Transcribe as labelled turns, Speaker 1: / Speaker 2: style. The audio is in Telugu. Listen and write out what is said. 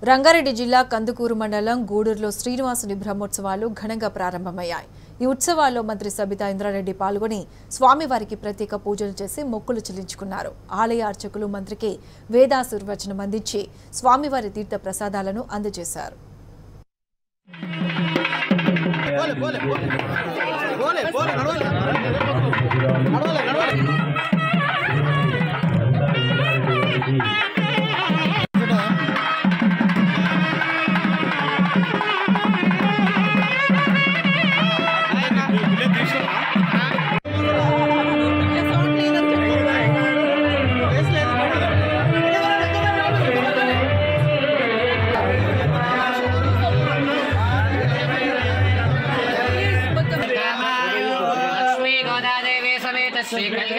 Speaker 1: రంగారెడ్డి జిల్లా కందుకూరు మండలం గూడూరులో శ్రీనివాసుని బ్రహ్మోత్సవాలు ఘనంగా ప్రారంభమయ్యాయి ఈ ఉత్సవాల్లో మంత్రి సబితా ఇంద్రారెడ్డి పాల్గొని స్వామివారికి ప్రత్యేక పూజలు చేసి మొక్కులు చెల్లించుకున్నారు ఆలయ అర్చకులు మంత్రికి వేదాశీర్వచనం అందించి స్వామివారి తీర్థ ప్రసాదాలను అందజేశారు
Speaker 2: లక్ష్మీ గోదాదేవి సమేత శ్రీ